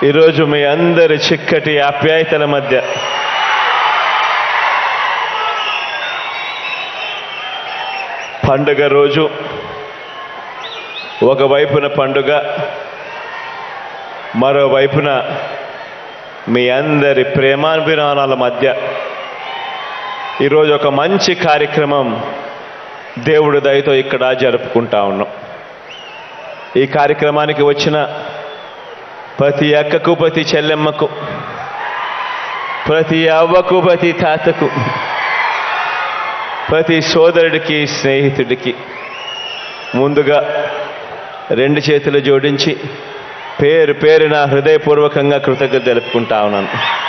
ఈరోజు మీ అందరి చిక్కటి ఆప్యాయతల మధ్య పండుగ రోజు ఒకవైపున పండుగ మరోవైపున మీ అందరి ప్రేమాభిమానాల మధ్య ఈరోజు ఒక మంచి కార్యక్రమం దేవుడి దయతో ఇక్కడ జరుపుకుంటా ఉన్నాం ఈ కార్యక్రమానికి వచ్చిన ప్రతి అక్కకు ప్రతి చెల్లెమ్మకు ప్రతి అవ్వకు ప్రతి తాతకు ప్రతి సోదరుడికి స్నేహితుడికి ముందుగా రెండు చేతులు జోడించి పేరు పేరున హృదయపూర్వకంగా కృతజ్ఞత తెలుపుకుంటా ఉన్నాను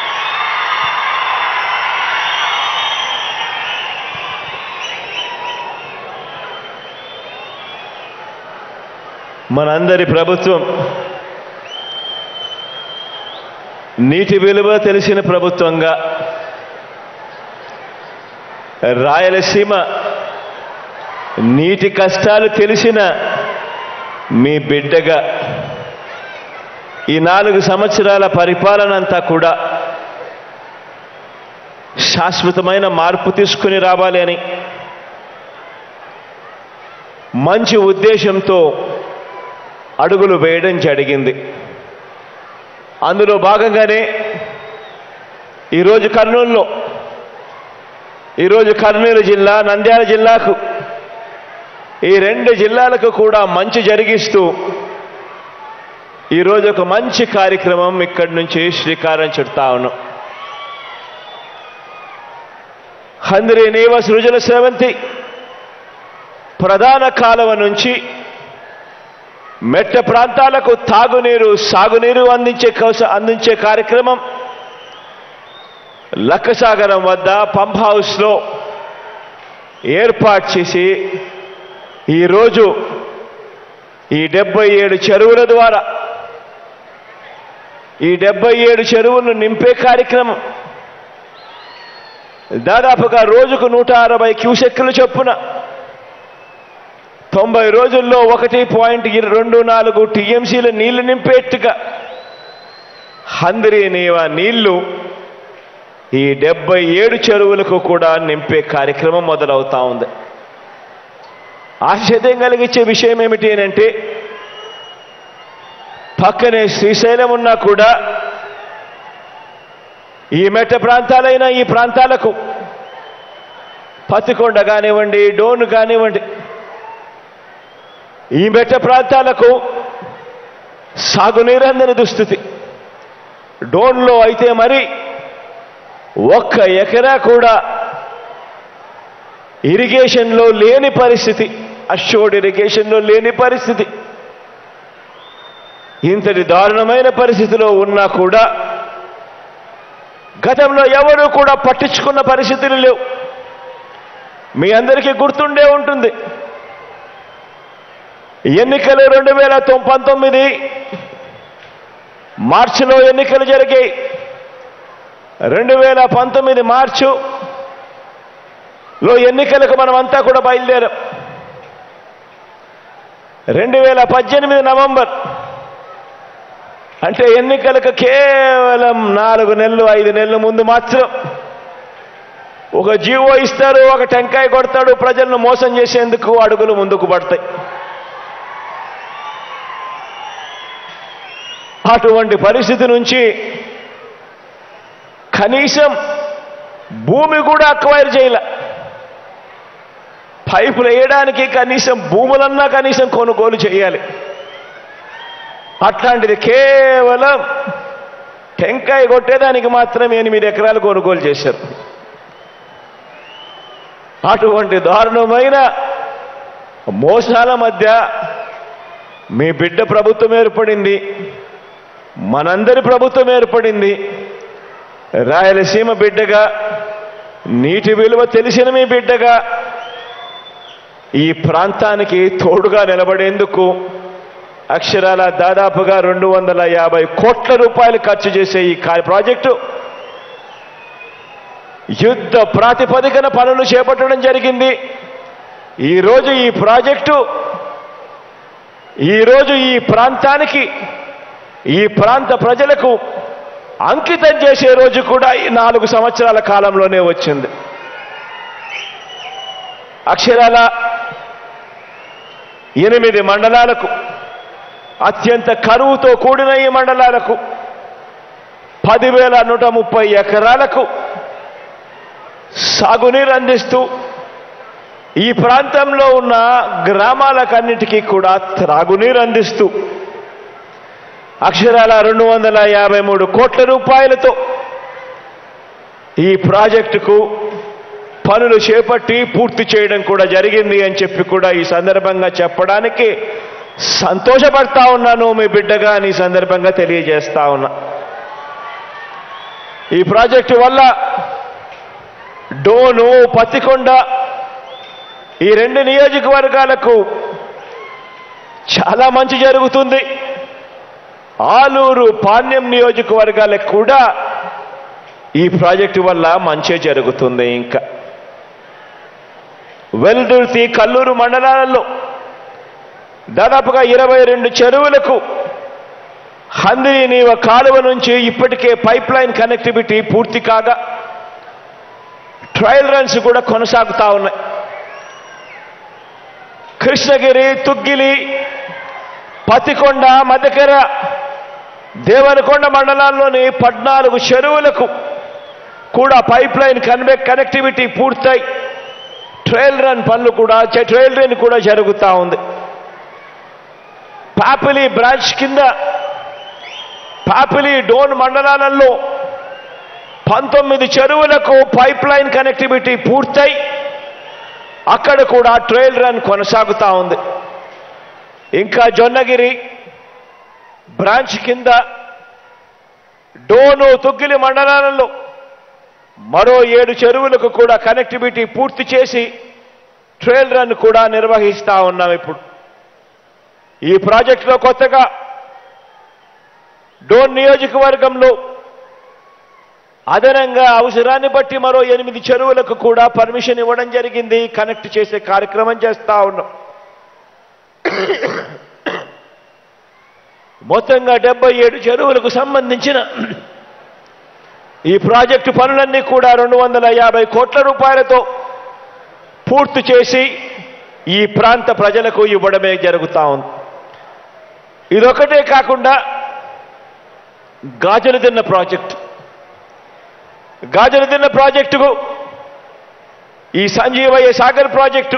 మనందరి ప్రభుత్వం నీటి విలువ తెలిసిన ప్రభుత్వంగా రాయలసీమ నీటి కష్టాలు తెలిసిన మీ బిడ్డగా ఈ నాలుగు సంవత్సరాల పరిపాలన అంతా కూడా శాశ్వతమైన మార్పు తీసుకుని రావాలి అని మంచి ఉద్దేశంతో అడుగులు వేయడం జరిగింది అందులో భాగంగానే ఈరోజు కర్నూలులో ఈరోజు కర్నూలు జిల్లా నంద్యాల జిల్లాకు ఈ రెండు జిల్లాలకు కూడా మంచి జరిగిస్తూ ఈరోజు ఒక మంచి కార్యక్రమం ఇక్కడి నుంచి శ్రీకారం చుడతా ఉన్నాం హంద్రి నీవ సృజన సేవంతి ప్రధాన కాలువ నుంచి మెట్ట ప్రాంతాలకు తాగునీరు సాగునీరు అందించే కౌస- అందించే కార్యక్రమం లక్కసాగరం వద్ద పంప్ హౌస్లో ఏర్పాటు చేసి ఈరోజు ఈ డెబ్బై ఏడు చెరువుల ద్వారా ఈ డెబ్బై ఏడు చెరువులను నింపే కార్యక్రమం దాదాపుగా రోజుకు నూట అరవై క్యూసెక్కులు చొప్పున తొంభై రోజుల్లో ఒకటి పాయింట్ రెండు నాలుగు టీఎంసీల నీళ్లు నింపేట్టుగా హందరి నీవ నీళ్లు ఈ డెబ్బై ఏడు చెరువులకు కూడా నింపే కార్యక్రమం మొదలవుతా ఉంది ఆశ్చర్యం కలిగించే విషయం ఏమిటి అంటే పక్కనే శ్రీశైలం ఉన్నా కూడా ఈ మెట్ట ప్రాంతాలైన ఈ ప్రాంతాలకు పత్తికొండ కానివ్వండి డోన్ కానివ్వండి ఈ మెట్ట ప్రాంతాలకు సాగునీరు అందని దుస్థితి డోన్లో అయితే మరి ఒక్క ఎకరా కూడా ఇరిగేషన్లో లేని పరిస్థితి అష్యూర్డ్ ఇరిగేషన్లో లేని పరిస్థితి ఇంతటి దారుణమైన పరిస్థితిలో ఉన్నా కూడా గతంలో ఎవరు కూడా పట్టించుకున్న పరిస్థితులు లేవు మీ అందరికీ గుర్తుండే ఉంటుంది ఎన్నికలు రెండు వేల తొం- పంతొమ్మిది మార్చిలో ఎన్నికలు జరిగాయి రెండు వేల పంతొమ్మిది మార్చు లో ఎన్నికలకు మనం అంతా కూడా బయలుదేరాం రెండు వేల పద్దెనిమిది నవంబర్ అంటే ఎన్నికలకు కేవలం నాలుగు నెలలు ఐదు నెలల ముందు మాత్రం ఒక జీవో ఇస్తారు ఒక టెంకాయ కొడతాడు ప్రజలను మోసం చేసేందుకు అడుగులు ముందుకు పడతాయి అటువంటి పరిస్థితి నుంచి కనీసం భూమి కూడా అక్వైర్ చేయలే పైపులు వేయడానికి కనీసం భూములన్నా కనీసం కొనుగోలు చేయాలి అట్లాంటిది కేవలం టెంకాయ కొట్టేదానికి మాత్రం ఎనిమిది ఎకరాలు కొనుగోలు చేశారు అటువంటి దారుణమైన మోసాల మధ్య మీ బిడ్డ ప్రభుత్వం ఏర్పడింది మనందరి ప్రభుత్వం ఏర్పడింది రాయలసీమ బిడ్డగా నీటి విలువ తెలిసిన మీ బిడ్డగా ఈ ప్రాంతానికి తోడుగా నిలబడేందుకు అక్షరాల దాదాపుగా రెండు వందల యాభై కోట్ల రూపాయలు ఖర్చు చేసే ఈ కా- ప్రాజెక్టు యుద్ధ ప్రాతిపదికన పనులు చేపట్టడం జరిగింది ఈరోజు ఈ ప్రాజెక్టు ఈరోజు ఈ ప్రాంతానికి ఈ ప్రాంత ప్రజలకు అంకితం చేసే రోజు కూడా ఈ నాలుగు సంవత్సరాల కాలంలోనే వచ్చింది అక్షరాల ఎనిమిది మండలాలకు అత్యంత కరువుతో కూడిన ఈ మండలాలకు పదివేల నూట ముప్పై ఎకరాలకు సాగునీరు అందిస్తూ ఈ ప్రాంతంలో ఉన్న గ్రామాలకన్నిటికీ కూడా త్రాగునీరు అందిస్తూ అక్షరాల రెండు వందల యాభై మూడు కోట్ల రూపాయలతో ఈ ప్రాజెక్టుకు పనులు చేపట్టి పూర్తి చేయడం కూడా జరిగింది అని చెప్పి కూడా ఈ సందర్భంగా చెప్పడానికి సంతోషపడతా ఉన్నాను మీ బిడ్డగా అని ఈ సందర్భంగా తెలియజేస్తా ఉన్నా ఈ ప్రాజెక్టు వల్ల డోను పత్తికొండ ఈ రెండు నియోజకవర్గాలకు చాలా మంచి జరుగుతుంది ఆలూరు పాణ్యం నియోజకవర్గాలకు కూడా ఈ ప్రాజెక్టు వల్ల మంచి జరుగుతుంది ఇంకా వెల్దుర్తి కల్లూరు మండలాలలో దాదాపుగా ఇరవై రెండు చెరువులకు హందిని నీవ కాలువ నుంచి ఇప్పటికే పైప్ లైన్ కనెక్టివిటీ పూర్తి కాగా ట్రయల్ రన్స్ కూడా కొనసాగుతా ఉన్నాయి కృష్ణగిరి తుగ్గిలి పతికొండ మధ్యకెర దేవనకొండ మండలాల్లోని పద్నాలుగు చెరువులకు కూడా పైప్ లైన్ కన్వె కనెక్టివిటీ పూర్తయి ట్రయల్ రన్ పనులు కూడా చ- ట్రయల్ రన్ కూడా జరుగుతూ ఉంది పాపిలి బ్రాంచ్ కింద పాపిలి డోన్ మండలాలలో పంతొమ్మిది చెరువులకు పైప్ లైన్ కనెక్టివిటీ పూర్తయి అక్కడ కూడా ట్రయల్ రన్ కొనసాగుతా ఉంది ఇంకా జొన్నగిరి బ్రాంచ్ కింద డోను తుగ్గిలి మండలాలలో మరో ఏడు చెరువులకు కూడా కనెక్టివిటీ పూర్తి చేసి ట్రయల్ రన్ కూడా నిర్వహిస్తా ఉన్నాం ఇప్పుడు ఈ ప్రాజెక్టులో కొత్తగా డోన్ నియోజకవర్గంలో అదనంగా అవసరాన్ని బట్టి మరో ఎనిమిది చెరువులకు కూడా పర్మిషన్ ఇవ్వడం జరిగింది కనెక్ట్ చేసే కార్యక్రమం చేస్తా ఉన్నాం మొత్తంగా డెబ్బై ఏడు చెరువులకు సంబంధించిన ఈ ప్రాజెక్టు పనులన్నీ కూడా రెండు వందల యాభై కోట్ల రూపాయలతో పూర్తి చేసి ఈ ప్రాంత ప్రజలకు ఇవ్వడమే జరుగుతా ఉంది ఇదొకటే కాకుండా గాజులు తిన్న ప్రాజెక్టు గాజులు తిన్న ప్రాజెక్టుకు ఈ సంజీవయ్య సాగర్ ప్రాజెక్టు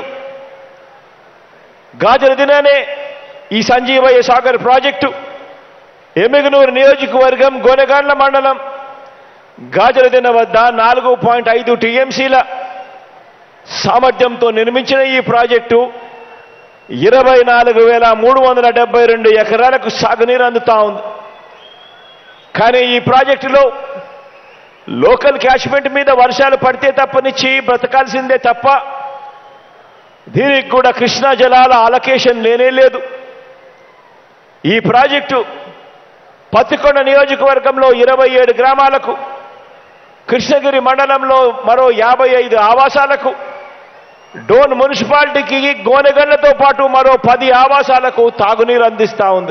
గాజుల దినానే ఈ సంజీవయ్య సాగర్ ప్రాజెక్టు ఎమ్మిగనూరు నియోజకవర్గం గోనెగాండ్ల మండలం గాజుల దిన వద్ద నాలుగు పాయింట్ ఐదు టీఎంసీల సామర్థ్యంతో నిర్మించిన ఈ ప్రాజెక్టు ఇరవై నాలుగు వేల మూడు వందల డెబ్బై రెండు ఎకరాలకు సాగునీరు అందుతా ఉంది కానీ ఈ ప్రాజెక్టులో లోకల్ క్యాచ్మెంట్ మీద వర్షాలు పడితే తప్పనిచ్చి బ్రతకాల్సిందే తప్ప దీనికి కూడా కృష్ణా జలాల అలకేషన్ లేనే లేదు ఈ ప్రాజెక్టు పత్తికొండ నియోజకవర్గంలో ఇరవై ఏడు గ్రామాలకు కృష్ణగిరి మండలంలో మరో యాభై ఐదు ఆవాసాలకు డోన్ మున్సిపాలిటీకి గోనెగళ్లతో పాటు మరో పది ఆవాసాలకు తాగునీరు అందిస్తా ఉంది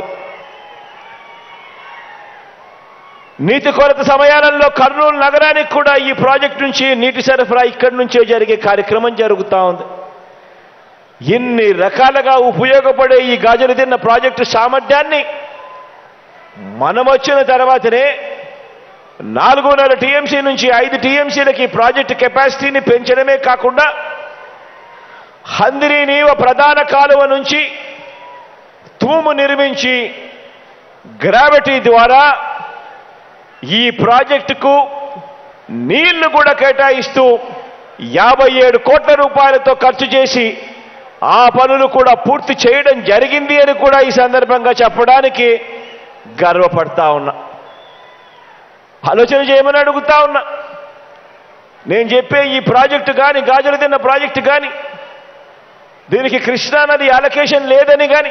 నీటి కొరత సమయాలలో కర్నూలు నగరానికి కూడా ఈ ప్రాజెక్టు నుంచి నీటి సరఫరా ఇక్కడి నుంచే జరిగే కార్యక్రమం జరుగుతూ ఉంది ఇన్ని రకాలుగా ఉపయోగపడే ఈ గాజులు తిన్న ప్రాజెక్టు సామర్థ్యాన్ని మనం వచ్చిన తర్వాతనే నాలుగున్నర టీఎంసీ నుంచి ఐదు టీఎంసీలకి ఈ ప్రాజెక్టు కెపాసిటీని పెంచడమే కాకుండా హందిరి నీవ ప్రధాన కాలువ నుంచి తూము నిర్మించి గ్రావిటీ ద్వారా ఈ ప్రాజెక్టుకు నీళ్లు కూడా కేటాయిస్తూ యాభై ఏడు కోట్ల రూపాయలతో ఖర్చు చేసి ఆ పనులు కూడా పూర్తి చేయడం జరిగింది అని కూడా ఈ సందర్భంగా చెప్పడానికి గర్వపడతా ఉన్నా ఆలోచన చేయమని అడుగుతా ఉన్నా నేను చెప్పే ఈ ప్రాజెక్టు కానీ గాజులు తిన్న ప్రాజెక్టు కానీ దీనికి కృష్ణానది అలొకేషన్ లేదని కానీ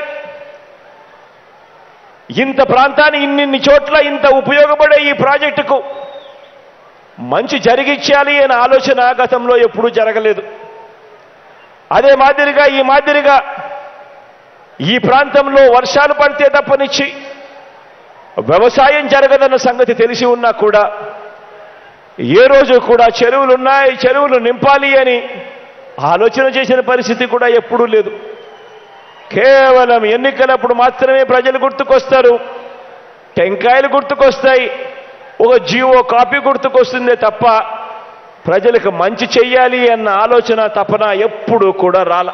ఇంత ప్రాంతాన్ని ఇన్నిన్ని చోట్ల ఇంత ఉపయోగపడే ఈ ప్రాజెక్టుకు మంచి జరిగించాలి అనే ఆలోచన గతంలో ఎప్పుడూ జరగలేదు అదే మాదిరిగా ఈ మాదిరిగా ఈ ప్రాంతంలో వర్షాలు పడితే తప్పనిచ్చి వ్యవసాయం జరగదన్న సంగతి తెలిసి ఉన్నా కూడా ఏ రోజు కూడా చెరువులున్నాయి చెరువులు నింపాలి అని ఆలోచన చేసిన పరిస్థితి కూడా ఎప్పుడూ లేదు కేవలం ఎన్నికలప్పుడు మాత్రమే ప్రజలు గుర్తుకొస్తారు టెంకాయలు గుర్తుకొస్తాయి ఒక జీవో కాపీ గుర్తుకొస్తుందే తప్ప ప్రజలకు మంచి చెయ్యాలి అన్న ఆలోచన తపన ఎప్పుడూ కూడా రాల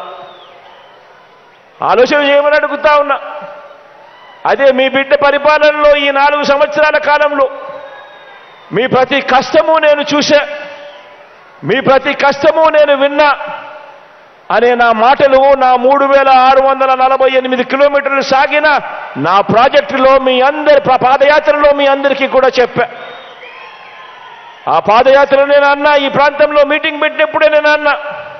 ఆలోచన చేయమని అడుగుతా ఉన్నా అదే మీ బిడ్డ పరిపాలనలో ఈ నాలుగు సంవత్సరాల కాలంలో మీ ప్రతి కష్టము నేను చూశా మీ ప్రతి కష్టము నేను విన్నా అనే నా మాటలు నా మూడు వేల ఆరు వందల నలభై ఎనిమిది కిలోమీటర్లు సాగిన నా ప్రాజెక్టులో మీ అందరి పా- పాదయాత్రలో మీ అందరికీ కూడా చెప్పా ఆ పాదయాత్రలో నేను అన్నా ఈ ప్రాంతంలో మీటింగ్ పెట్టినప్పుడే నేను అన్నా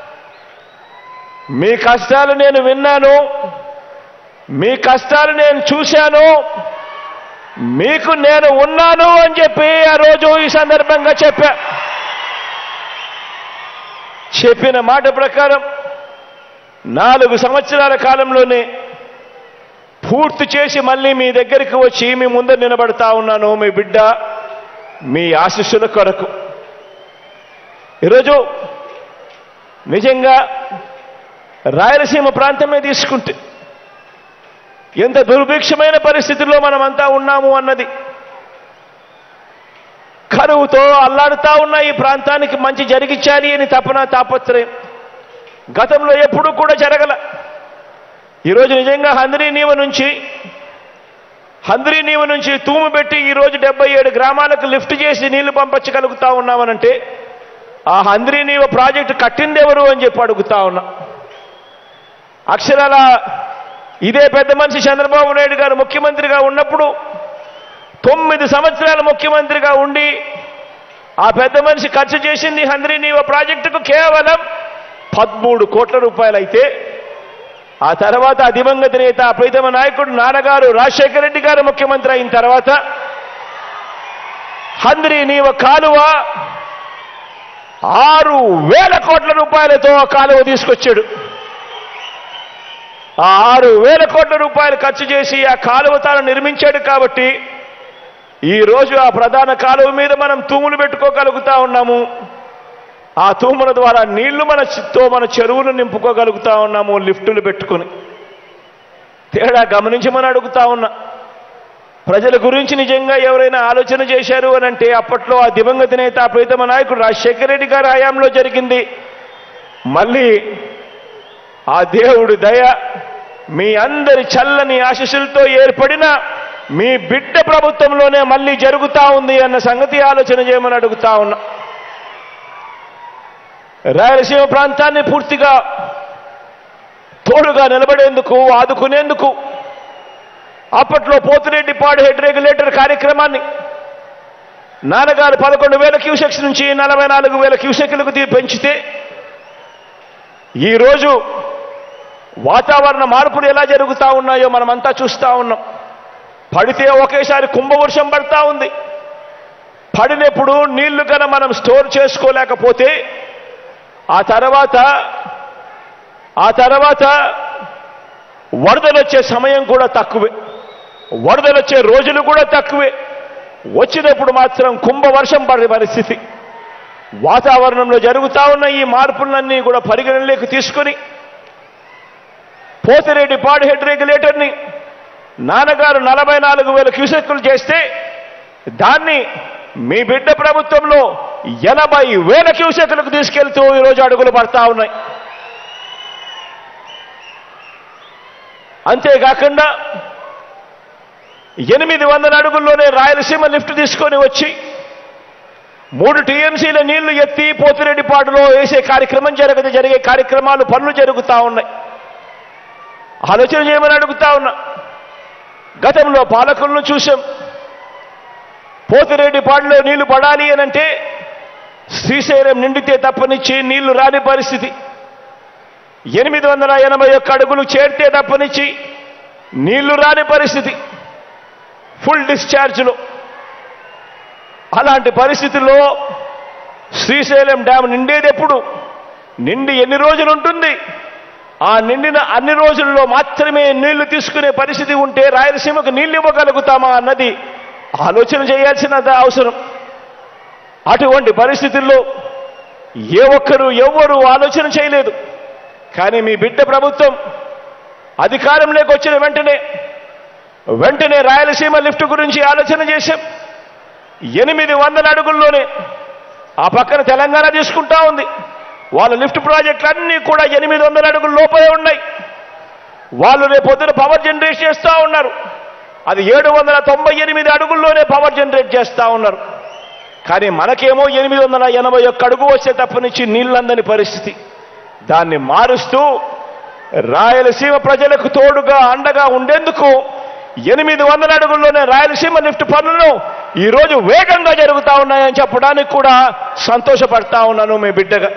మీ కష్టాలు నేను విన్నాను మీ కష్టాలు నేను చూశాను మీకు నేను ఉన్నాను అని చెప్పి ఆ రోజు ఈ సందర్భంగా చెప్పా చెప్పిన మాట ప్రకారం నాలుగు సంవత్సరాల కాలంలోనే పూర్తి చేసి మళ్ళీ మీ దగ్గరికి వచ్చి మీ ముందర నిలబడతా ఉన్నాను మీ బిడ్డ మీ ఆశీస్సుల కొరకు ఈరోజు నిజంగా రాయలసీమ ప్రాంతమే తీసుకుంటే ఎంత దుర్భిక్షమైన పరిస్థితుల్లో మనమంతా ఉన్నాము అన్నది కరువుతో అల్లాడుతా ఉన్న ఈ ప్రాంతానికి మంచి జరిగించాలి అని తపన తాపత్రయం గతంలో ఎప్పుడూ కూడా జరగల ఈరోజు నిజంగా హంద్రీ నీవ నుంచి హంద్రీ నీవ నుంచి తూము పెట్టి ఈరోజు డెబ్బై ఏడు గ్రామాలకు లిఫ్ట్ చేసి నీళ్లు పంపించగలుగుతా ఉన్నామనంటే ఆ హంద్రీ నీవ ప్రాజెక్టు కట్టిందెవరు అని చెప్పి అడుగుతా ఉన్నా అక్షరాల ఇదే పెద్ద మనిషి చంద్రబాబు నాయుడు గారు ముఖ్యమంత్రిగా ఉన్నప్పుడు తొమ్మిది సంవత్సరాల ముఖ్యమంత్రిగా ఉండి ఆ పెద్ద మనిషి ఖర్చు చేసింది హంద్రీ నీవ ప్రాజెక్టుకు కేవలం పదమూడు కోట్ల రూపాయలైతే ఆ తర్వాత ఆ దివంగత నేత ఆ ప్రీతమ నాయకుడు నాన్నగారు రాజశేఖర రెడ్డి గారు ముఖ్యమంత్రి అయిన తర్వాత హంద్రీ నీవ కాలువ ఆరు వేల కోట్ల రూపాయలతో ఆ కాలువ తీసుకొచ్చాడు ఆ ఆరు వేల కోట్ల రూపాయలు ఖర్చు చేసి ఆ కాలువ తాను నిర్మించాడు కాబట్టి ఈ రోజు ఆ ప్రధాన కాలువ మీద మనం తూములు పెట్టుకోగలుగుతా ఉన్నాము ఆ తూముల ద్వారా నీళ్లు మన తో మన చెరువులు నింపుకోగలుగుతా ఉన్నాము లిఫ్టులు పెట్టుకుని తేడా గమనించమని అడుగుతా ఉన్నా ప్రజల గురించి నిజంగా ఎవరైనా ఆలోచన చేశారు అని అంటే అప్పట్లో ఆ దివంగత నేత ఆ ప్రీతమ నాయకుడు రాజశేఖర రెడ్డి గారి హయాంలో జరిగింది మళ్ళీ ఆ దేవుడి దయ మీ అందరి చల్లని ఆశీస్సులతో ఏర్పడిన మీ బిడ్డ ప్రభుత్వంలోనే మళ్ళీ జరుగుతా ఉంది అన్న సంగతి ఆలోచన చేయమని అడుగుతా ఉన్నా రాయలసీమ ప్రాంతాన్ని పూర్తిగా తోడుగా నిలబడేందుకు ఆదుకునేందుకు అప్పట్లో పోతిరెడ్డి పాడు హెడ్ రెగ్యులేటర్ కార్యక్రమాన్ని నాన్నగారు పదకొండు వేల క్యూసెక్స్ నుంచి నలభై నాలుగు వేల క్యూసెక్లకు తీ- పెంచితే ఈరోజు వాతావరణ మార్పులు ఎలా జరుగుతా ఉన్నాయో మనమంతా చూస్తా ఉన్నాం పడితే ఒకేసారి కుంభవర్షం పడతా ఉంది పడినప్పుడు నీళ్లు కన మనం స్టోర్ చేసుకోలేకపోతే ఆ తర్వాత ఆ తర్వాత వరదలు వచ్చే సమయం కూడా తక్కువే వరదలు వచ్చే రోజులు కూడా తక్కువే వచ్చినప్పుడు మాత్రం కుంభవర్షం పడే పరిస్థితి వాతావరణంలో జరుగుతా ఉన్న ఈ మార్పులన్నీ కూడా పరిగణనలోకి తీసుకొని పోతిరెడ్డి పాడు హెడ్ రెగ్యులేటర్ని నాన్నగారు నలభై నాలుగు వేల క్యూసెక్కులు చేస్తే దాన్ని మీ బిడ్డ ప్రభుత్వంలో ఎనభై వేల క్యూసెక్కులకు తీసుకెళ్తూ ఈరోజు అడుగులు పడతా ఉన్నాయి అంతేకాకుండా ఎనిమిది వందల అడుగుల్లోనే రాయలసీమ లిఫ్ట్ తీసుకొని వచ్చి మూడు టీఎంసీల నీళ్లు ఎత్తి పోతిరెడ్డిపాడులో వేసే కార్యక్రమం జరగదు జరిగే కార్యక్రమాలు పనులు జరుగుతా ఉన్నాయి ఆలోచన చేయమని అడుగుతా ఉన్నా గతంలో పాలకులను చూసాం పోతిరెడ్డిపాడులో నీళ్లు పడాలి అనంటే శ్రీశైలం నిండితే తప్పనిచ్చి నీళ్లు రాని పరిస్థితి ఎనిమిది వందల ఎనభై ఒక్క అడుగులు చేరితే తప్పనిచ్చి నీళ్లు రాని పరిస్థితి ఫుల్ డిశ్చార్జ్లో అలాంటి పరిస్థితుల్లో శ్రీశైలం డ్యామ్ నిండేది ఎప్పుడు నిండి ఎన్ని రోజులు ఉంటుంది ఆ నిండిన అన్ని రోజుల్లో మాత్రమే నీళ్లు తీసుకునే పరిస్థితి ఉంటే రాయలసీమకు నీళ్లు ఇవ్వగలుగుతామా అన్నది ఆలోచన చేయాల్సిన అవసరం అటువంటి పరిస్థితుల్లో ఏ ఒక్కరు ఎవ్వరూ ఆలోచన చేయలేదు కానీ మీ బిడ్డ ప్రభుత్వం అధికారంలోకి వచ్చిన వెంటనే వెంటనే రాయలసీమ లిఫ్ట్ గురించి ఆలోచన చేశాం ఎనిమిది వందల అడుగుల్లోనే ఆ పక్కన తెలంగాణ తీసుకుంటా ఉంది వాళ్ళ లిఫ్ట్ ప్రాజెక్టులు అన్నీ కూడా ఎనిమిది వందల అడుగుల లోపలే ఉన్నాయి వాళ్ళు రేపు పొద్దున పవర్ జనరేట్ చేస్తూ ఉన్నారు అది ఏడు వందల తొంభై ఎనిమిది అడుగుల్లోనే పవర్ జనరేట్ చేస్తూ ఉన్నారు కానీ మనకేమో ఎనిమిది వందల ఎనభై ఒక్క అడుగు వచ్చే తప్పనిచ్చి నీళ్ళందని పరిస్థితి దాన్ని మారుస్తూ రాయలసీమ ప్రజలకు తోడుగా అండగా ఉండేందుకు ఎనిమిది వందల అడుగుల్లోనే రాయలసీమ లిఫ్ట్ పనులను ఈరోజు వేగంగా జరుగుతా ఉన్నాయని చెప్పడానికి కూడా సంతోషపడతా ఉన్నాను మీ బిడ్డగా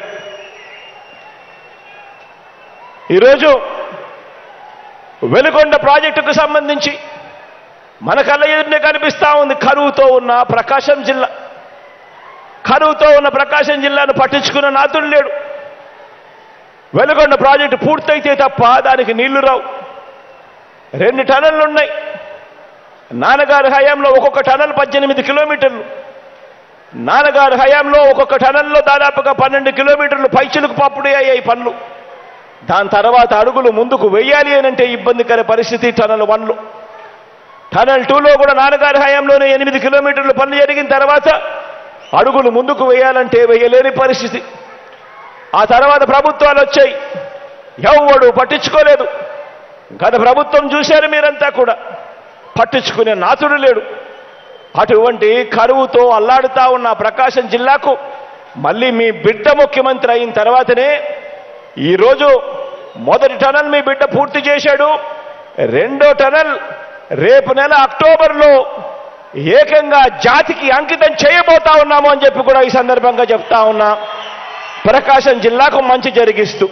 ఈరోజు వెలుగొండ ప్రాజెక్టుకు సంబంధించి మన కళ్ళ ఎదురునే కనిపిస్తా ఉంది కరువుతో ఉన్న ప్రకాశం జిల్లా కరువుతో ఉన్న ప్రకాశం జిల్లాను పట్టించుకున్న నాతుడు లేడు వెలుగొండ ప్రాజెక్టు పూర్తయితే తప్ప దానికి నీళ్లు రావు రెండు టనళ్ళు ఉన్నాయి నాన్నగారి హయాంలో ఒక్కొక్క టనల్ పద్దెనిమిది కిలోమీటర్లు నాన్నగారి హయాంలో ఒక్కొక్క టనల్లో దాదాపుగా పన్నెండు కిలోమీటర్లు పైచులకు పప్పుడే అయ్యాయి పనులు దాని తర్వాత అడుగులు ముందుకు వెయ్యాలి అని అంటే ఇబ్బందికర పరిస్థితి టనల్ వన్లో టనల్ టూలో కూడా నాన్నగారి హయాంలోనే ఎనిమిది కిలోమీటర్లు పనులు జరిగిన తర్వాత అడుగులు ముందుకు వేయాలంటే వేయలేని పరిస్థితి ఆ తర్వాత ప్రభుత్వాలు వచ్చాయి ఎవడు పట్టించుకోలేదు గత ప్రభుత్వం చూశారు మీరంతా కూడా పట్టించుకునే నాతుడు లేడు అటువంటి కరువుతో అల్లాడుతా ఉన్న ప్రకాశం జిల్లాకు మళ్ళీ మీ బిడ్డ ముఖ్యమంత్రి అయిన తర్వాతనే ఈరోజు మొదటి టనల్ మీ బిడ్డ పూర్తి చేశాడు రెండో టనల్ రేపు నెల అక్టోబర్లో ఏకంగా జాతికి అంకితం చేయబోతా ఉన్నాము అని చెప్పి కూడా ఈ సందర్భంగా చెప్తా ఉన్నా ప్రకాశం జిల్లాకు మంచి జరిగిస్తూ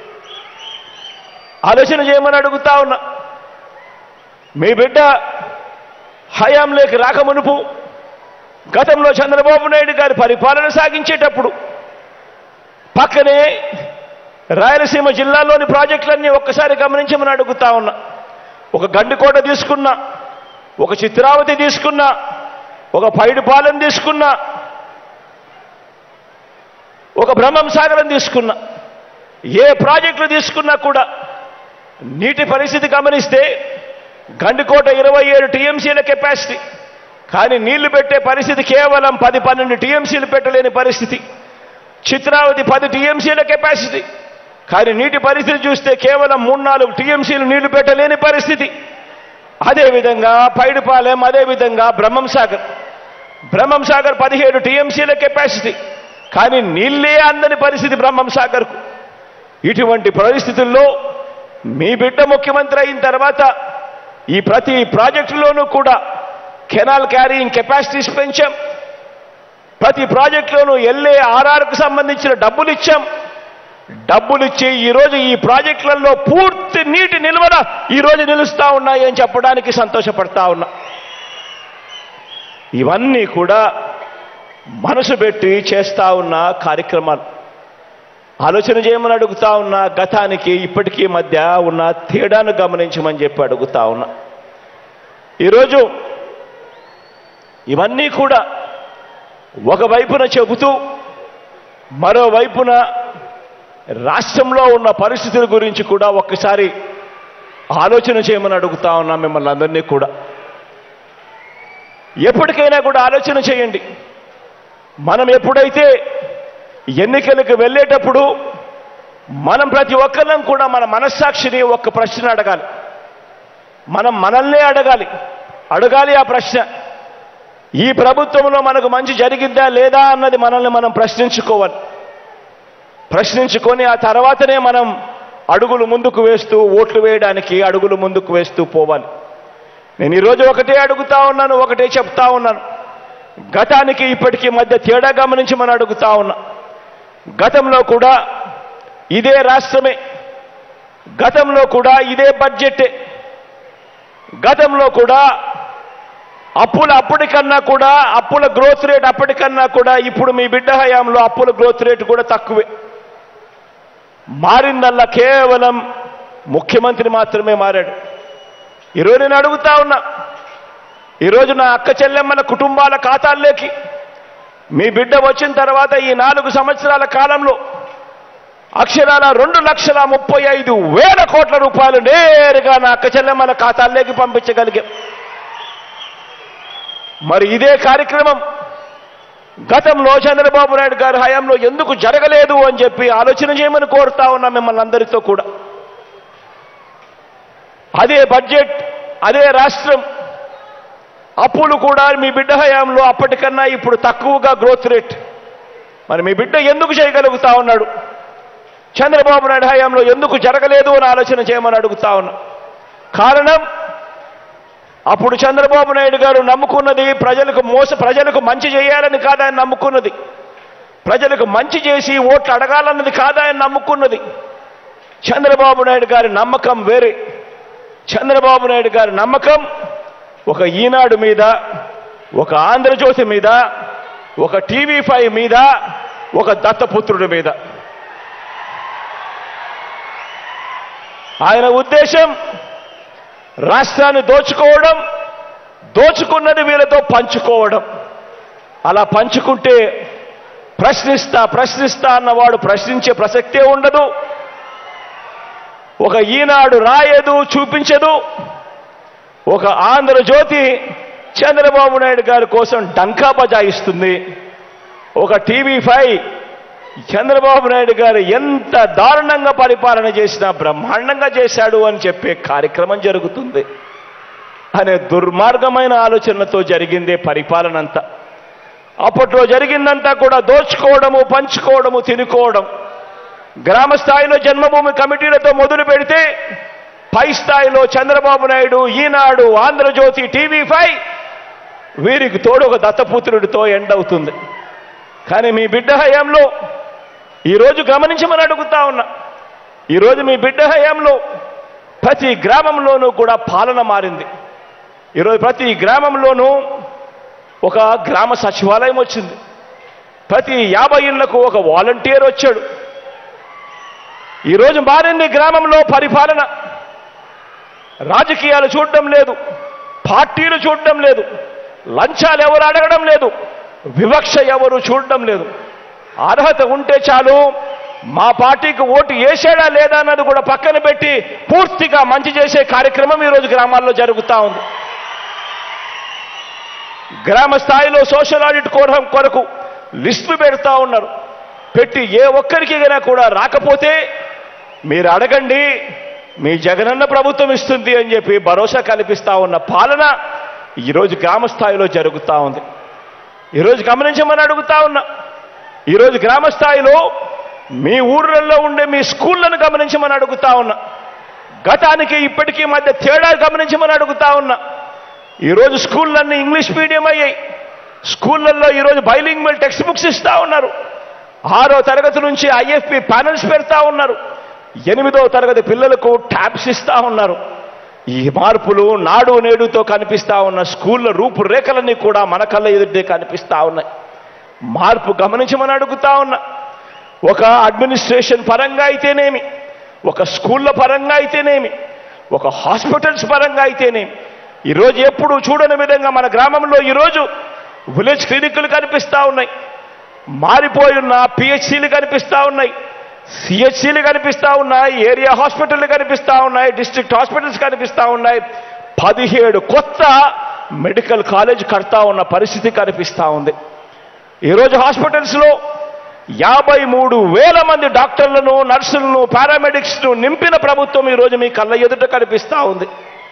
ఆలోచన చేయమని అడుగుతా ఉన్నా మీ బిడ్డ హయాంలోకి రాకమునుపు గతంలో చంద్రబాబు నాయుడు గారి పరిపాలన సాగించేటప్పుడు పక్కనే రాయలసీమ జిల్లాలోని ప్రాజెక్టులన్నీ ఒక్కసారి గమనించమని అడుగుతా ఉన్నా ఒక గండికోట తీసుకున్నా ఒక చిత్రావతి తీసుకున్నా ఒక పైడిపాలెం తీసుకున్నా ఒక బ్రహ్మం సాగరం తీసుకున్నా ఏ ప్రాజెక్టులు తీసుకున్నా కూడా నీటి పరిస్థితి గమనిస్తే గండికోట ఇరవై ఏడు టీఎంసీల కెపాసిటీ కానీ నీళ్లు పెట్టే పరిస్థితి కేవలం పది పన్నెండు టీఎంసీలు పెట్టలేని పరిస్థితి చిత్రావతి పది టీఎంసీల కెపాసిటీ కానీ నీటి పరిస్థితి చూస్తే కేవలం మూడు నాలుగు టీఎంసీలు నీళ్లు పెట్టలేని పరిస్థితి అదేవిధంగా పైడిపాలెం అదేవిధంగా బ్రహ్మం సాగర్ బ్రహ్మం సాగర్ పదిహేడు టీఎంసీల కెపాసిటీ కానీ నీళ్ళే అందని పరిస్థితి బ్రహ్మం సాగర్కు ఇటువంటి పరిస్థితుల్లో మీ బిడ్డ ముఖ్యమంత్రి అయిన తర్వాత ఈ ప్రతి ప్రాజెక్టులోనూ కూడా కెనాల్ క్యారీయింగ్ కెపాసిటీస్ పెంచాం ప్రతి ప్రాజెక్టులోనూ ఎల్ఏ ఆర్ఆర్కు సంబంధించిన డబ్బులు ఇచ్చాం డబ్బులు ఇచ్చి ఈరోజు ఈ ప్రాజెక్టులలో పూర్తి నీటి నిల్వన ఈరోజు నిలుస్తా ఉన్నాయి అని చెప్పడానికి సంతోషపడతా ఉన్నా ఇవన్నీ కూడా మనసు పెట్టి చేస్తా ఉన్న కార్యక్రమాలు ఆలోచన చేయమని అడుగుతా ఉన్నా గతానికి ఇప్పటికీ మధ్య ఉన్న తేడాను గమనించమని చెప్పి అడుగుతా ఉన్నా ఈరోజు ఇవన్నీ కూడా ఒకవైపున చెబుతూ మరోవైపున రాష్ట్రంలో ఉన్న పరిస్థితుల గురించి కూడా ఒక్కసారి ఆలోచన చేయమని అడుగుతా ఉన్నా మిమ్మల్ని అందరినీ కూడా ఎప్పటికైనా కూడా ఆలోచన చేయండి మనం ఎప్పుడైతే ఎన్నికలకు వెళ్ళేటప్పుడు మనం ప్రతి ఒక్కరం కూడా మన మనస్సాక్షిని ఒక్క ప్రశ్న అడగాలి మనం మనల్నే అడగాలి అడగాలి ఆ ప్రశ్న ఈ ప్రభుత్వంలో మనకు మంచి జరిగిద్దా లేదా అన్నది మనల్ని మనం ప్రశ్నించుకోవాలి ప్రశ్నించుకొని ఆ తర్వాతనే మనం అడుగులు ముందుకు వేస్తూ ఓట్లు వేయడానికి అడుగులు ముందుకు వేస్తూ పోవాలి నేను ఈరోజు ఒకటే అడుగుతా ఉన్నాను ఒకటే చెప్తా ఉన్నాను గతానికి ఇప్పటికీ మధ్య తేడా గమనించి మనం అడుగుతా ఉన్నా గతంలో కూడా ఇదే రాష్ట్రమే గతంలో కూడా ఇదే బడ్జెటే గతంలో కూడా అప్పుల అప్పటికన్నా కూడా అప్పుల గ్రోత్ రేట్ అప్పటికన్నా కూడా ఇప్పుడు మీ బిడ్డ హయాంలో అప్పుల గ్రోత్ రేట్ కూడా తక్కువే మారిందల్లా కేవలం ముఖ్యమంత్రి మాత్రమే మారాడు ఈరోజు నేను అడుగుతా ఉన్నా ఈరోజు నా అక్క చెల్లెమ్మల కుటుంబాల ఖాతాల్లోకి మీ బిడ్డ వచ్చిన తర్వాత ఈ నాలుగు సంవత్సరాల కాలంలో అక్షరాల రెండు లక్షల ముప్పై ఐదు వేల కోట్ల రూపాయలు నేరుగా నా అక్క చెల్లెమ్మల ఖాతాల్లోకి పంపించగలిగాం మరి ఇదే కార్యక్రమం గతంలో చంద్రబాబు నాయుడు గారి హయాంలో ఎందుకు జరగలేదు అని చెప్పి ఆలోచన చేయమని కోరుతా ఉన్నా మిమ్మల్ని అందరితో కూడా అదే బడ్జెట్ అదే రాష్ట్రం అప్పులు కూడా మీ బిడ్డ హయాంలో అప్పటికన్నా ఇప్పుడు తక్కువగా గ్రోత్ రేట్ మరి మీ బిడ్డ ఎందుకు చేయగలుగుతా ఉన్నాడు చంద్రబాబు నాయుడు హయాంలో ఎందుకు జరగలేదు అని ఆలోచన చేయమని అడుగుతా ఉన్నా కారణం అప్పుడు చంద్రబాబు నాయుడు గారు నమ్ముకున్నది ప్రజలకు మోస ప్రజలకు మంచి చేయాలని కాదు ఆయన నమ్ముకున్నది ప్రజలకు మంచి చేసి ఓట్లు అడగాలన్నది కాదు ఆయన నమ్ముకున్నది చంద్రబాబు నాయుడు గారి నమ్మకం వేరే చంద్రబాబు నాయుడు గారి నమ్మకం ఒక ఈనాడు మీద ఒక ఆంధ్రజ్యోతి మీద ఒక టీవీ ఫైవ్ మీద ఒక దత్తపుత్రుడి మీద ఆయన ఉద్దేశం రాష్ట్రాన్ని దోచుకోవడం దోచుకున్నది వీళ్ళతో పంచుకోవడం అలా పంచుకుంటే ప్రశ్నిస్తా ప్రశ్నిస్తా అన్నవాడు ప్రశ్నించే ప్రసక్తే ఉండదు ఒక ఈనాడు రాయదు చూపించదు ఒక ఆంధ్రజ్యోతి చంద్రబాబు నాయుడు గారి కోసం డంకా బజాయిస్తుంది ఒక టీవీ ఫైవ్ చంద్రబాబు నాయుడు గారు ఎంత దారుణంగా పరిపాలన చేసినా బ్రహ్మాండంగా చేశాడు అని చెప్పే కార్యక్రమం జరుగుతుంది అనే దుర్మార్గమైన ఆలోచనలతో జరిగిందే పరిపాలన అంతా అప్పట్లో జరిగిందంతా కూడా దోచుకోవడము పంచుకోవడము తినుకోవడం గ్రామ స్థాయిలో జన్మభూమి కమిటీలతో మొదలు పెడితే పై స్థాయిలో చంద్రబాబు నాయుడు ఈనాడు ఆంధ్రజ్యోతి టీవీ ఫైవ్ వీరికి తోడు ఒక దత్తపుత్రుడితో ఎండ్ అవుతుంది కానీ మీ బిడ్డ హయాంలో ఈరోజు గమనించమని అడుగుతా ఉన్నా ఈరోజు మీ బిడ్డ హయాంలో ప్రతి గ్రామంలోనూ కూడా పాలన మారింది ఈరోజు ప్రతి గ్రామంలోనూ ఒక గ్రామ సచివాలయం వచ్చింది ప్రతి యాభై ఇళ్లకు ఒక వాలంటీర్ వచ్చాడు ఈరోజు మారింది గ్రామంలో పరిపాలన రాజకీయాలు చూడడం లేదు పార్టీలు చూడడం లేదు లంచాలు ఎవరు అడగడం లేదు వివక్ష ఎవరు చూడడం లేదు అర్హత ఉంటే చాలు మా పార్టీకి ఓటు వేసాడా లేదా అన్నది కూడా పక్కన పెట్టి పూర్తిగా మంచి చేసే కార్యక్రమం ఈరోజు గ్రామాల్లో జరుగుతూ ఉంది గ్రామ స్థాయిలో సోషల్ ఆడిట్ కోరం కొరకు లిస్టులు పెడతా ఉన్నారు పెట్టి ఏ ఒక్కరికి కూడా రాకపోతే మీరు అడగండి మీ జగనన్న ప్రభుత్వం ఇస్తుంది అని చెప్పి భరోసా కల్పిస్తా ఉన్న పాలన ఈరోజు గ్రామ స్థాయిలో జరుగుతూ ఉంది ఈరోజు గమనించమని అడుగుతా ఉన్నా ఈరోజు గ్రామ స్థాయిలో మీ ఊర్లలో ఉండే మీ స్కూళ్ళను గమనించమని అడుగుతా ఉన్నా గతానికి ఇప్పటికీ మధ్య తేడా గమనించమని అడుగుతా ఉన్నా ఈరోజు స్కూళ్ళన్నీ ఇంగ్లీష్ మీడియం అయ్యాయి స్కూళ్ళల్లో ఈరోజు బైలింగ్వల్ టెక్స్ట్ బుక్స్ ఇస్తా ఉన్నారు ఆరో తరగతి నుంచి ఐఎఫ్పి ప్యానల్స్ పెడతా ఉన్నారు ఎనిమిదో తరగతి పిల్లలకు ట్యాబ్స్ ఇస్తా ఉన్నారు ఈ మార్పులు నాడు నేడుతో కనిపిస్తా ఉన్న స్కూళ్ళ రూపురేఖలన్నీ కూడా మన కళ్ళ ఎదుటే కనిపిస్తా ఉన్నాయి మార్పు గమనించమని అడుగుతా ఉన్నా ఒక అడ్మినిస్ట్రేషన్ పరంగా అయితేనేమి ఒక స్కూళ్ళ పరంగా అయితేనేమి ఒక హాస్పిటల్స్ పరంగా అయితేనేమి ఈరోజు ఎప్పుడు చూడని విధంగా మన గ్రామంలో ఈరోజు విలేజ్ క్లినిక్లు కనిపిస్తా ఉన్నాయి మారిపోయి ఉన్న పిహెచ్సిలు కనిపిస్తా ఉన్నాయి సిహెచ్సిలు కనిపిస్తా ఉన్నాయి ఏరియా హాస్పిటల్ కనిపిస్తా ఉన్నాయి డిస్ట్రిక్ట్ హాస్పిటల్స్ కనిపిస్తా ఉన్నాయి పదిహేడు కొత్త మెడికల్ కాలేజ్ కడతా ఉన్న పరిస్థితి కనిపిస్తా ఉంది ఈరోజు హాస్పిటల్స్లో యాభై మూడు వేల మంది డాక్టర్లను నర్సులను పారామెడిక్స్ను నింపిన ప్రభుత్వం ఈరోజు మీ కళ్ళ ఎదుట కనిపిస్తా ఉంది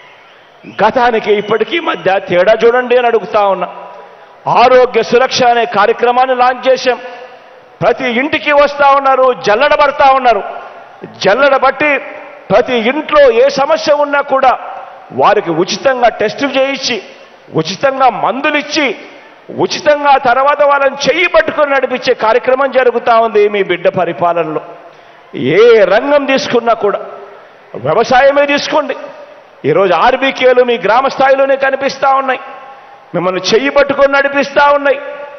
గతానికి ఇప్పటికీ మధ్య తేడా చూడండి అని అడుగుతా ఉన్నా ఆరోగ్య సురక్ష అనే కార్యక్రమాన్ని లాంచ్ చేశాం ప్రతి ఇంటికి వస్తా ఉన్నారు జల్లడబడతా ఉన్నారు జల్లడబట్టి ప్రతి ఇంట్లో ఏ సమస్య ఉన్నా కూడా వారికి ఉచితంగా టెస్ట్ చేయించి ఉచితంగా మందులు ఇచ్చి ఉచితంగా తర్వాత వాళ్ళని చెయ్యి పట్టుకొని నడిపించే కార్యక్రమం జరుగుతూ ఉంది మీ బిడ్డ పరిపాలనలో ఏ రంగం తీసుకున్నా కూడా వ్యవసాయమే తీసుకోండి ఈరోజు ఆర్బీకేలు మీ గ్రామ స్థాయిలోనే కనిపిస్తూ ఉన్నాయి మిమ్మల్ని చెయ్యి పట్టుకొని నడిపిస్తూ ఉన్నాయి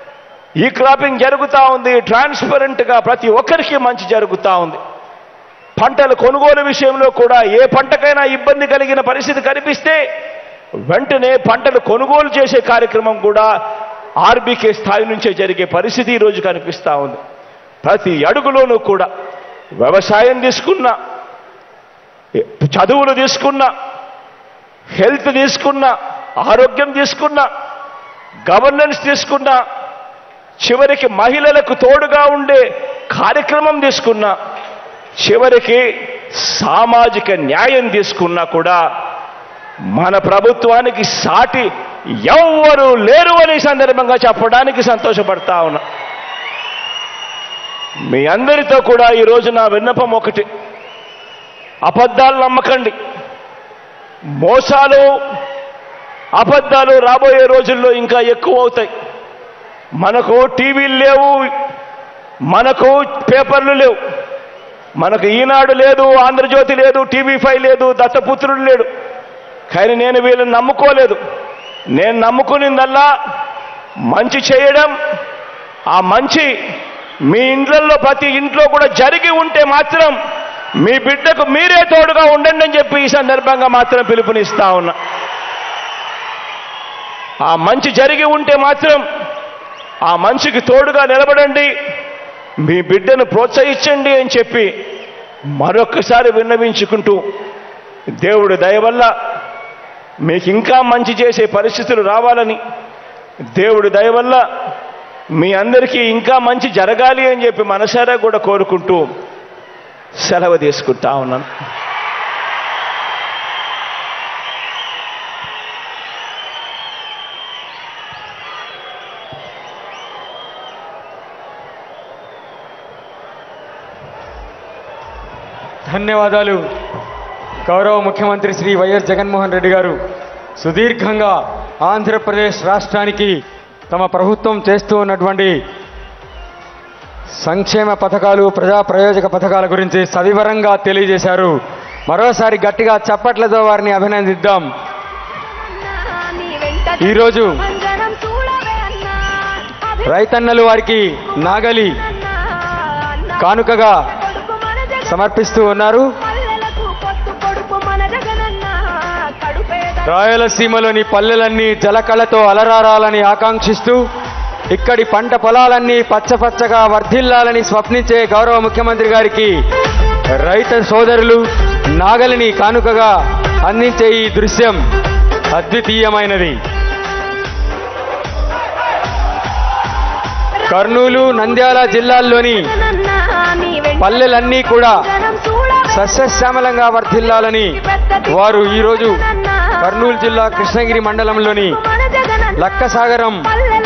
ఈ క్రాపింగ్ జరుగుతూ ఉంది ట్రాన్స్పరెంట్గా ప్రతి ఒక్కరికి మంచి జరుగుతూ ఉంది పంటల కొనుగోలు విషయంలో కూడా ఏ పంటకైనా ఇబ్బంది కలిగిన పరిస్థితి కనిపిస్తే వెంటనే పంటలు కొనుగోలు చేసే కార్యక్రమం కూడా ఆర్బీకే స్థాయి నుంచే జరిగే పరిస్థితి ఈరోజు కనిపిస్తా ఉంది ప్రతి అడుగులోనూ కూడా వ్యవసాయం తీసుకున్నా చదువులు తీసుకున్నా హెల్త్ తీసుకున్నా ఆరోగ్యం తీసుకున్నా గవర్నెన్స్ తీసుకున్నా చివరికి మహిళలకు తోడుగా ఉండే కార్యక్రమం తీసుకున్నా చివరికి సామాజిక న్యాయం తీసుకున్నా కూడా మన ప్రభుత్వానికి సాటి ఎవ్వరూ లేరు అని ఈ సందర్భంగా చెప్పడానికి సంతోషపడతా ఉన్నా మీ అందరితో కూడా ఈరోజు నా విన్నపం ఒకటి అబద్ధాలు నమ్మకండి మోసాలు అబద్ధాలు రాబోయే రోజుల్లో ఇంకా ఎక్కువ అవుతాయి మనకు టీవీలు లేవు మనకు పేపర్లు లేవు మనకు ఈనాడు లేదు ఆంధ్రజ్యోతి లేదు టీవీ ఫైవ్ లేదు దత్తపుత్రుడు లేడు కానీ నేను వీళ్ళని నమ్ముకోలేదు నేను నమ్ముకునిందల్లా మంచి చేయడం ఆ మంచి మీ ఇండ్లలో ప్రతి ఇంట్లో కూడా జరిగి ఉంటే మాత్రం మీ బిడ్డకు మీరే తోడుగా ఉండండి అని చెప్పి ఈ సందర్భంగా మాత్రం పిలుపునిస్తా ఉన్నా ఆ మంచి జరిగి ఉంటే మాత్రం ఆ మంచికి తోడుగా నిలబడండి మీ బిడ్డను ప్రోత్సహించండి అని చెప్పి మరొక్కసారి విన్నవించుకుంటూ దేవుడి దయ వల్ల మీకు ఇంకా మంచి చేసే పరిస్థితులు రావాలని దేవుడి దయ వల్ల మీ అందరికీ ఇంకా మంచి జరగాలి అని చెప్పి మనసారా కూడా కోరుకుంటూ సెలవు తీసుకుంటా ఉన్నాను ధన్యవాదాలు గౌరవ ముఖ్యమంత్రి శ్రీ వైఎస్ జగన్మోహన్ రెడ్డి గారు సుదీర్ఘంగా ఆంధ్రప్రదేశ్ రాష్ట్రానికి తమ ప్రభుత్వం చేస్తూ ఉన్నటువంటి సంక్షేమ పథకాలు ప్రజా ప్రయోజక పథకాల గురించి సవివరంగా తెలియజేశారు మరోసారి గట్టిగా చప్పట్లతో వారిని అభినందిద్దాం ఈరోజు రైతన్నలు వారికి నాగలి కానుకగా సమర్పిస్తూ ఉన్నారు రాయలసీమలోని పల్లెలన్నీ జలకళతో అలరారాలని ఆకాంక్షిస్తూ ఇక్కడి పంట పొలాలన్నీ పచ్చపచ్చగా వర్ధిల్లాలని స్వప్నించే గౌరవ ముఖ్యమంత్రి గారికి రైతు సోదరులు నాగలిని కానుకగా అందించే ఈ దృశ్యం అద్వితీయమైనది కర్నూలు నంద్యాల జిల్లాల్లోని పల్లెలన్నీ కూడా సస్యశ్యామలంగా వర్ధిల్లాలని వారు ఈరోజు కర్నూలు జిల్లా కృష్ణగిరి మండలంలోని లక్కసాగరం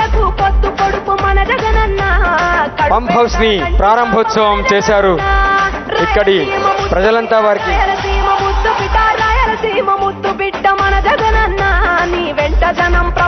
పంప్ హౌస్ ని ప్రారంభోత్సవం చేశారు ఇక్కడి ప్రజలంతా వారికి రాయలసీమ ముద్దు బిడ్డ మన జగనన్న నీ వెంట జనం ప్ర